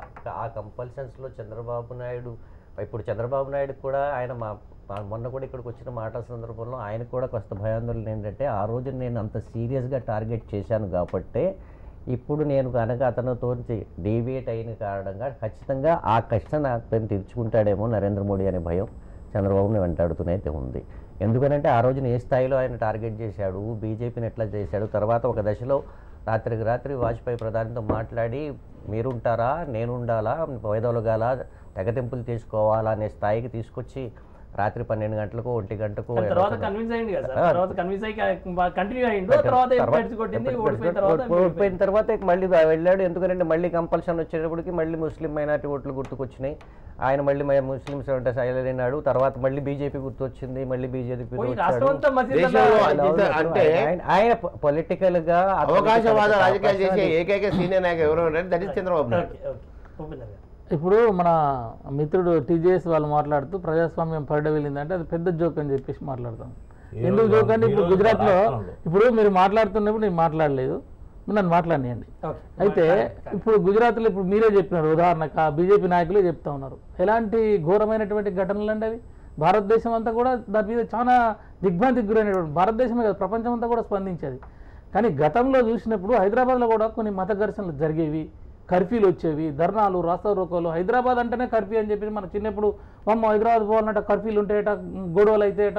ఆ కంపల్షన్స్లో చంద్రబాబు నాయుడు ఇప్పుడు చంద్రబాబు నాయుడు కూడా ఆయన మా మా- మొన్న కూడా ఇక్కడికి వచ్చిన మాటల సందర్భంలో ఆయన కూడా కొంత భయాందోళన ఏంటంటే ఆ రోజు నేను అంత సీరియస్గా టార్గెట్ చేశాను కాబట్టే ఇప్పుడు నేను కనుక అతనితో డీవియేట్ అయిన కారణంగా ఖచ్చితంగా ఆ కష్టం అతను తీర్చుకుంటాడేమో నరేంద్ర మోడీ అనే భయం చంద్రబాబుని వెంటాడుతూనే అయితే ఉంది ఎందుకనంటే ఆ రోజున ఏ స్థాయిలో ఆయన టార్గెట్ చేశాడు బీజేపీని ఎట్లా చేశాడు తర్వాత ఒక దశలో రాత్రికి రాత్రి వాజ్పేయి ప్రధానితో మాట్లాడి మీరుంటారా నేను ఉండాలా వైదొలగాల తెగతింపులు తీసుకోవాలా అనే స్థాయికి తీసుకొచ్చి రాత్రి పన్నెండు గంటలకు ఒంటి గంటకు కానీ తర్వాత కన్విన్స్ అయ్యింది కదా సార్ తర్వాత కన్విన్స్ అయ్యి కంటిన్యూ అయ్యిండు తర్వాత ఎప్పటి కొట్టింది ఓడిపోయిన తర్వాత ఓడిపోయిన తర్వాత ఇక మళ్ళీ వెళ్ళాడు ఎందుకంటే మళ్ళీ కంపల్షన్ వచ్చేటప్పటికి మళ్ళీ ముస్లిం మైనార్టీ ఓట్లు గుర్తుకొచ్చినాయి ఆయన మళ్ళీ మ- ముస్లిమ్స్ అంటే సైలెంట్ అయినాడు తర్వాత మళ్ళీ బీజేపీ గుర్తొచ్చింది మళ్ళీ బీజేపీ పోయి రాష్ట్రం అంతా మసీదులలో దేశంలో అంటే ఆయన పొలిటికల్ గా అతనికి అవకాశవాద తనకు రాజకీయాలు చేసే అవకాశాలు- ఏకైక సీనియర్ నాయకుడు ఎవరు అంటే that is Chandrababu Naidu okay okay Upender garu ఇప్పుడు మన మిత్రుడు టీజేఎస్ వాళ్ళు మాట్లాడుతూ ప్రజాస్వామ్యం పరిడ వెళ్ళిందంటే అది పెద్ద జోక్ అని చెప్పేసి మాట్లాడతాం ఎందుకు జోక్ అంటే ఇప్పుడు గుజరాత్లో ఇప్పుడు మీరు మాట్లాడుతున్నప్పుడు నేను మాట్లాడలేదు మీరు నన్ను మాట్లాడియండి ఓకే అయితే ఇప్పుడు గుజరాత్లో ఇప్పుడు మీరే చెప్పినారు ఉదాహరణకు ఆ బీజేపీ నాయకులే చెప్తా ఉన్నారు ఎలాంటి ఘోరమైనటువంటి ఘటనలు అండి అవి భారతదేశం అంతా కూడా దాని మీద చాలా దిగ్భ్రాంతికి గురైనటువంటి భారతదేశమే కాదు ప్రపంచం అంతా కూడా స్పందించేది కానీ గతంలో చూసినప్పుడు హైదరాబాద్లో కూడా కొన్ని మత ఘర్షణలు జరిగేవి కర్ఫ్యూలు వచ్చేవి ధర్నాలు రాస్తా రోకోలు హైదరాబాద్ అంటేనే కర్ఫ్యూ అని చెప్పి మన చిన్నప్పుడు అమ్మ హైదరాబాద్ పోవాలంటే కర్ఫ్యూలు ఉంటాయట గొడవలు అయితాయట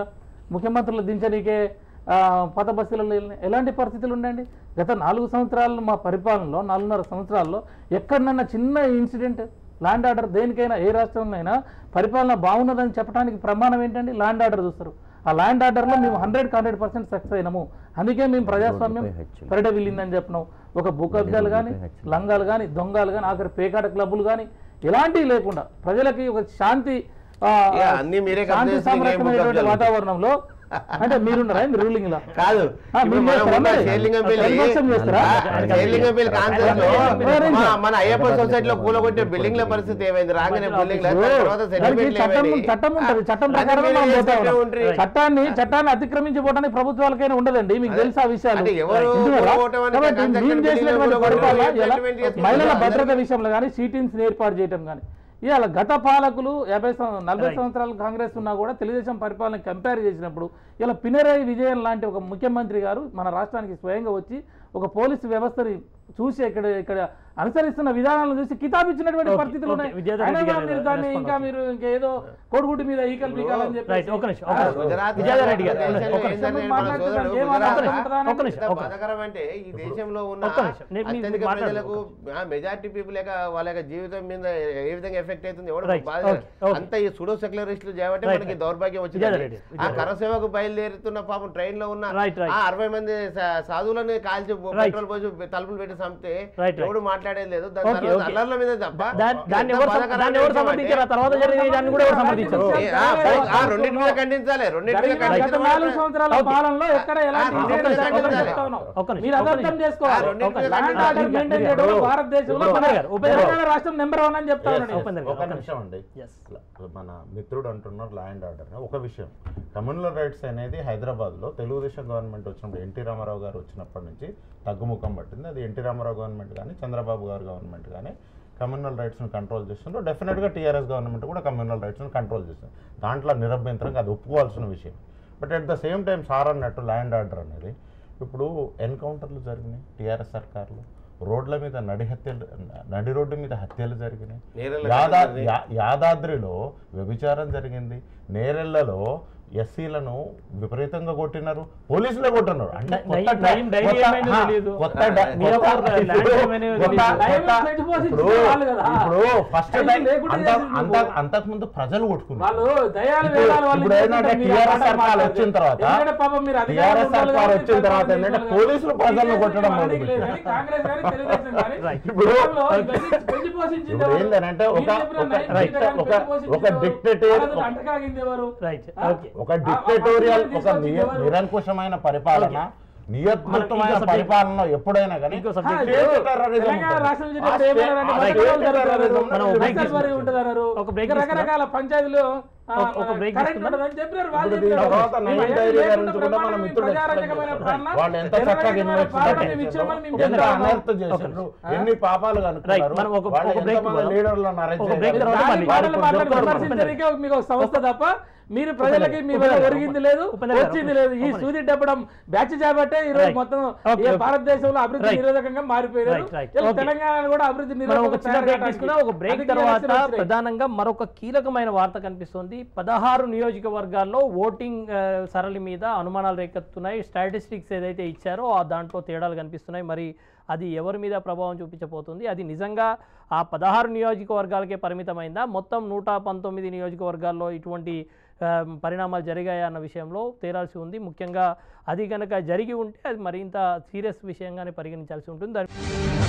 ముఖ్యమంత్రులు దించనీకే ఆ, పాత బస్సులలో వెళ్ళిన- ఎలాంటి పరిస్థితులు ఉండండి గత నాలుగు సంవత్సరాలు మా పరిపాలనలో నాలుగున్నర సంవత్సరాల్లో ఎక్కడన్నా చిన్న ఇన్సిడెంట్ ల్యాండ్ ఆర్డర్ దేనికైనా ఏ రాష్ట్రంలో పరిపాలన బాగున్నదని చెప్పడానికి ప్రమాణం ఏంటండి ల్యాండ్ ఆర్డర్ చూస్తారు ఆ ల్యాండ్ ఆర్డర్లో మేము హండ్రెడ్ హండ్రెడ్ పర్సెంట్ సక్సెస్ అయినాము అందుకే మేము ప్రజాస్వామ్యం రోడ్డుపై హత్యలు. పెరడ వెళ్ళిందని చెప్పినాం ఒక భూకబ్జాలు కానీ రోడ్డుపై హత్యలు. లంగాలు కానీ దొంగలు కానీ ఆఖరి పేకాట క్లబ్బులు కానీ ఎలాంటివి లేకుండా ప్రజలకి ఒక శాంతి ఆ, ఇక అన్నీ మీరే కబ్జా శాంతి చేస్తే ఇంకేం సామరస్యమైనటువంటి కబ్జాలు? వాతావరణంలో అంటే మీరున్నారా ఏంది రూలింగ్ లో కాదు ఆ, ఇప్పుడు మీరు మనం చేస్తారా ఉన్న మరి? షేర్లింగంపల్లి ప్రతిపక్షం చేస్తారా? ఆ, షేర్లింగంపల్లి కాన్సెప్ట్ లో మరి మన- మన అయ్యప్ప సొసైటీలో కూలగొట్టే బిల్డింగ్ల పరిస్థితి ఏమైంది రాగానే బిల్డింగ్ తర్వాత దానికి సెటిల్మెంట్ చట్టం చట్టం ఉంటుంది చట్టం ప్రకారం మనం పోతా ఉన్నాం. చట్టాన్ని చట్టాన్ని అతిక్రమించి పోవడానికి ప్రభుత్వాలకైనా ఉండదండి మీకు తెలుసా ఆ విషయాలు అంటే ఎవరు ఇందువల్ల ఓటమి అనేది కాబట్టి concept మేము బిల్డింగ్ చేసినటువంటి లో పరిపాలన కూడా ఎలా implement చేస్తున్నారు. మహిళల అందరికీ- భద్రత విషయంలో కానీ సీటింగ్స్ ఏర్పాటు చేయటం కానీ ఇవాళ గత పాలకులు యాభై సం- నలభై సంవత్సరాలు కాంగ్రెస్ ఉన్నా కూడా తెలుగుదేశం పరిపాలన కంపేర్ చేసినప్పుడు ఇలా పినరయి విజయన్ లాంటి ఒక ముఖ్యమంత్రి గారు మన రాష్ట్రానికి స్వయంగా వచ్చి ఒక పోలీసు వ్యవస్థని చూసి ఇక్కడ ఇక్కడ అనుసరిస్తున్న విధానాలను చూసి కితాబ్ ఇచ్చినటువంటి ఓకే, పరిస్థితులు ఓకే. ఉన్నాయి విద్యాధర్ అయినా రెడ్డి కూడా గారు మీరు దాన్ని రెస్పాండ్ ఇంకా మీరు ఇంకేదో కోడిగుడ్డు మీద ఈకలు పీకాలని చెప్పి రైట్ ఒక నిమిషం ఒక నిమిషం. గుజరాత్ విజయాధర్ రెడ్డి గారు దేశంలో ఒక నిమిషం. ఏంటంటే మన మాట్లాడుతున్నాం, సోదరుడు ఏం గుజరాత్ మాట్లాడుతున్నాం? ఒక్క నిమిషం, ఎంత ఒక్క నిమిషం. బాధాకరం అంటే ఈ దేశంలో ఉన్న ఒక్క నిమిషం. నేను మీ- అత్యధిక మాట్లాడండి, ప్రజలకు మెజారిటీ పీపుల్ యొక్క వాళ్ళ యొక్క జీవితం మీద ఏ విధంగా ఎఫెక్ట్ అవుతుంది ఎవరు Right. బాధ Okay, okay. అంత ఈ సుడో సెక్యులరిస్టులు చేయబట్టి Right, మనకి right. దౌర్భాగ్యం విజయాధర్ వచ్చింది రెడ్డి, ఆ కరసేవకు బయలుదేరుతున్న పాపం ట్రైన్ లో ఉన్న Right, right. ఆ అరవై మంది సా- సాధువులని కాల్చి పెట్రోల్ పోసి తలుపులు పెట్టి చంపితే Right, right. ఎవడు మాట్లాడేది లేదు దాని Okay, తర్వాత okay. అల్లర్ల మీద తప్ప దా- దాన్ని ఎవరు సమ- బాధాకరమైన దాన్ని ఎవరు విషయం సమర్థించారు ఆ అంటే- తర్వాత జరిగిన దాన్ని కూడా ఎవరు సమర్థించారు ఏ, ఆ, ఆ రెండింటి మీద ఖండించాలి రెండింటి మీద జరిగిన గత ఖండించడం నాలుగు మాత్రమే- సంవత్సరాల ఓకే. పాలనలో ఎక్కడ ఎలాంటి ఆ, ఇన్సిడెంట్ ఒక్క నిమిషం, లేకుండా ఒక్క నిమిషం. చెప్తా ఉన్నాం. ఒక్క నిమిషం, మీరు ఒక్క అదర్థం నిమిషం. చేసుకోవాలి ఆ, రెండింటి మీద ల్యాండ్ ఖండించాలి. ఆర్డర్ మెయింటైన్ మీరు- చేయడంలో మీరు- భారతదేశంలో ఉపేంద్ర మన గారు, ఉపేంద్ర గారు. తెలంగాణ రాష్ట్రం నెంబర్ వన్ అని చెప్తా ఉన్నాను నేను. ఉపేంద్ర గారు, ఒక ఒక్క నిమిషం అండి Yes. మన మిత్రుడు అంటున్నారు ల్యాండ్ ఆర్డర్ ఒక విషయం కమ్యూనల్ రైట్స్ అనేది హైదరాబాద్లో తెలుగుదేశం గవర్నమెంట్ వచ్చినప్పుడు ఎన్టీ రామారావు గారు వచ్చినప్పటి నుంచి తగ్గుముఖం పట్టింది అది ఎన్టీ రామారావు గవర్నమెంట్ కానీ చంద్రబాబు గారు గవర్నమెంట్ కానీ కమ్యూనల్ రైట్స్ని కంట్రోల్ చేస్తుండ్రు డెఫినెట్గా టీఆర్ఎస్ గవర్నమెంట్ కూడా కమ్యూనల్ రైట్స్ని కంట్రోల్ చేస్తుంది దాంట్లో నిరభ్యంతరంగా అది ఒప్పుకోవాల్సిన విషయం but at the same time sir అన్నట్టు ల్యాండ్ ఆర్డర్ అనేది ఇప్పుడు ఎన్కౌంటర్లు జరిగినాయి టీఆర్ఎస్ సర్కార్లో రోడ్ల మీద నడి హత్యలు నడి రోడ్డు మీద హత్యలు జరిగినాయి నేరెళ్ళ యాదా జరిగింది. యా- యాదాద్రిలో వ్యభిచారం జరిగింది నేరెళ్లలో ఎస్సీలను విపరీతంగా కొట్టినారు పోలీసులే కొట్టినారు అంటే నై- కొత్త నై- నైన్ డైరీ కొత్త- ఏమైందో ఆ, తెలీదు. కొత్త ఆ, డ- మీరాపూర్ కొత్త- ల్యాండ్ ఇప్పుడు ఏమైనా కొత్త- తెలీదు. నైన్ కొత్త- ట్వంటీ ఫోర్ సిక్స్ ఇప్పుడు వాళ్ళు కదా. ఇప్పుడు ఫస్ట్ నైన్ టైం లేకుండా అంత చేసింది అంత నువ్వు. అంతకుముందు ప్రజలు కొట్టుకున్నారు వాళ్ళు దయాలు ఇప్పుడు- వేదాలు వాళ్ళు ఇప్పుడు ఏంటంటే చేస్తుంటే మీరు TRS ఆ మాట సర్కార్ మాట్లాడరు. వచ్చిన తర్వాత ఎందుకంటే పాపం మీరు అధికారంలో TRS ఉండాలి సర్కార్ కాబట్టి వచ్చిన తర్వాత పరిపాలన ఏంటంటే చేయాలి. పోలీసులు ప్రజలను TRS కొట్టడం మనకి మొదలుపెట్టారు. లేదు కానీ కాంగ్రెస్ కానీ తెలుగుదేశం కానీ Right. ఇప్పుడు- గతంలో ఇవన్నీ పెంచి పోషించింది ఇప్పుడు ఎవరు? ఏంటంటే ఒక- మీరు చెప్పిన ఒక- నైన్ right. సీట్ల కానీ ఒక- పెంచి పోషించింది ఒక ఎవరు? dictator- వాళ్ళతో అంటకాగింది ఎవరు రైట్ ఆ? ఓకే ఒక డిక్టేటోరియల్ ఒక తీసుకొచ్చింది నియ- ఎవరు? నిరంకుశమైన పరిపాలన నియంత్రితమైన ఇంకో subject. పరిపాలన ఎప్పుడైనా కానీ ఇంకో ఆ, subject. లేదు. terrorism తెలంగాణ ఉంటుంది. రాష్ట్రం నుంచి ఆ చెప్తే state- ఏమన్నారంటే ఆ మధ్య state రోజులు జరుగుతారు. terrorism మనం ఒక break నక్సల్ బరి తీసుకుందాం. ఉంటుందన్నారు. ఒక break ఇంకా తీసుకుందాం. రకరకాల పంచాయతీలు ఆ, ఒక- ఒక break కరెంట్ తీసుకుందాం. ఉండదని చెప్పినారు వాళ్ళు ఇప్పుడు దీని చెప్పినారు. తర్వాత నవీన్ మేము డైరీ గారి లేకుండా నుంచి కూడా మనం బ్రహ్మాండమైన మిత్రుడు ప్రజారంజకమైన explain పాలన, చేశారు. వాళ్ళు ఎంత చక్కగా జనరంజకమైన ఇన్వెస్ట్ పాలన మేము ఇచ్చామని మేము ఎంత చెప్తా ఉన్నాం. అనర్థ చేశారు ఎన్ని పాపాలు కనుక్కున్నారు మనం ఒక- వాళ్ళు ఒక break ఎంతమంది పోదాం. లీడర్లను అరెస్ట్ ఒక break చేశారు. తర్వాత దాని మళ్ళీ మాటలు వారి మాట్లాడి ఇప్పుడు విమర్శించడానికే మీకు ఒక సంస్థ తప్ప మీరు ప్రజలకి మీ వల్ల ఉపేంద్ర గారు, ఒరిగింది లేదు ఉపేంద్ర గారు, వచ్చింది లేదు ఈ ఉపేంద్ర సూది డబ్బడం బ్యాచ్ చేపట్టే ఈ రోజు Right. మొత్తం Okay, ఈ okay. భారతదేశంలో అభివృద్ధి Right. నిరోధకంగా మారిపోయారు Right, right. ఇలా Okay. తెలంగాణ కూడా అభివృద్ధి మనం ఒక నిరోధకంగా చిన్న బ్రేక్ తయారు తీసుకుందాం ఒక బ్రేక్ అందుకే తర్వాత ఎలక్షన్లు వచ్చినాయి. ప్రధానంగా మరొక కీలకమైన వార్త కనిపిస్తుంది పదహారు నియోజకవర్గాల్లో ఓటింగ్ ఆ, సరళి మీద అనుమానాలు రేకెత్తున్నాయి స్టాటిస్టిక్స్ ఏదైతే ఇచ్చారో ఆ దాంట్లో తేడాలు కనిపిస్తున్నాయి మరి అది ఎవరి మీద ప్రభావం చూపించబోతుంది అది నిజంగా ఆ పదహారు నియోజకవర్గాలకే పరిమితమైందా మొత్తం నూట పంతొమ్మిది నియోజకవర్గాల్లో ఇటువంటి ఆ, పరిణామాలు జరిగాయా అన్న విషయంలో తేలాల్సి ఉంది ముఖ్యంగా అది కనుక జరిగి ఉంటే అది మరింత సీరియస్ విషయంగానే పరిగణించాల్సి ఉంటుంది దాని